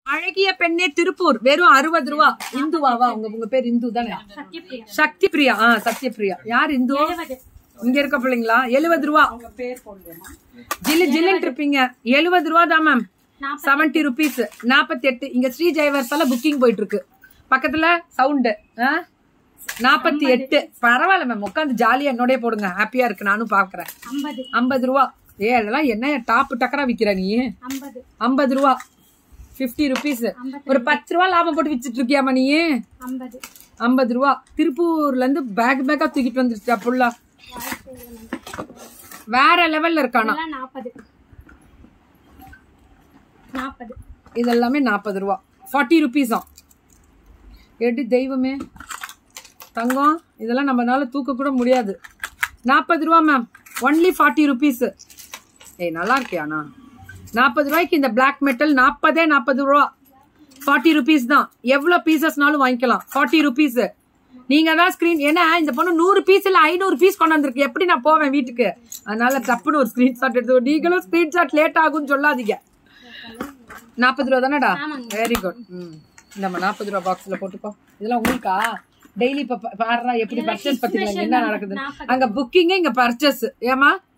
அழகிய பெண்ணே திருப்பூர் வெறும் அறுபது ரூபா இந்துவாவா உங்க உங்க பேர் இந்து தானே சக்தி பிரியா ஆ சத்யபிரியா யார் இந்து இங்க இருக்க பிள்ளைங்களா எழுபது ரூபா ஜில்லு ஜில்லுன்னு இருப்பீங்க எழுபது ரூபா தான் மேம் செவன்டி ருபீஸ் நாற்பத்தி எட்டு இங்க ஸ்ரீ ஜெயவர்சால புக்கிங் போயிட்டு இருக்கு பக்கத்துல சவுண்டு நாற்பத்தி எட்டு பரவாயில்ல மேம் உட்காந்து ஜாலியா என்னோடய போடுங்க ஹாப்பியா இருக்கு நானும் பாக்குறேன் ஐம்பது ஐம்பது ரூபா ஏ அதெல்லாம் என்ன டாப் டக்கரா விக்கிற நீ ஐம்பது ஐம்பது ரூபா ஃபிஃப்டி ருபீஸ் ஒரு பத்து ரூபா லாபம் போட்டு விச்சிட்டு இருக்கியாமா நீ ஐம்பது ஐம்பது ரூபா திருப்பூர்ல இருந்து பேக் பேக்கா தூக்கிட்டு வந்துருச்சா புல்லா வேற லெவல்ல இருக்கானா இதெல்லாம் நாற்பது நாற்பது இதெல்லாமே நாற்பது ரூபா ஃபார்ட்டி ருபீஸா எடி தெய்வமே தங்கம் இதெல்லாம் நம்மனால தூக்க கூட முடியாது நாற்பது ரூபா மேம் ஒன்லி ஃபார்ட்டி ருபீஸ் ஏய் நல்லா இருக்கியாண்ணா நாற்பது ரூபாய்க்கு இந்த பிளாக் மெட்டல் நாற்பதே நாற்பது ரூபா ஃபார்ட்டி ருபீஸ் தான் எவ்வளோ பீசஸ்னாலும் வாங்கிக்கலாம் ஃபார்ட்டி ருபீஸ் நீங்க தான் ஸ்கிரீன் ஏன்னா இந்த பொண்ணு நூறு பீஸ் இல்ல ஐநூறு பீஸ் கொண்டு வந்திருக்கு எப்படி நான் போவேன் வீட்டுக்கு அதனால தப்புன்னு ஒரு ஸ்கிரீன்ஷாட் எடுத்து நீங்களும் ஸ்கிரீன்ஷாட் லேட் ஆகும்னு சொல்லாதீங்க நாற்பது ரூபா தானடா வெரி குட் ம் நம்ம நாற்பது ரூபா பாக்ஸ்ல போட்டுக்கோ இதெல்லாம் உங்களுக்கா டெய்லி இப்ப பா- பாடுறா எப்படி பர்ச்சேஸ் பத்திங்களா என்ன நடக்குது அங்க புக்கிங் இங்க பர்ச்சேஸ் ஏமா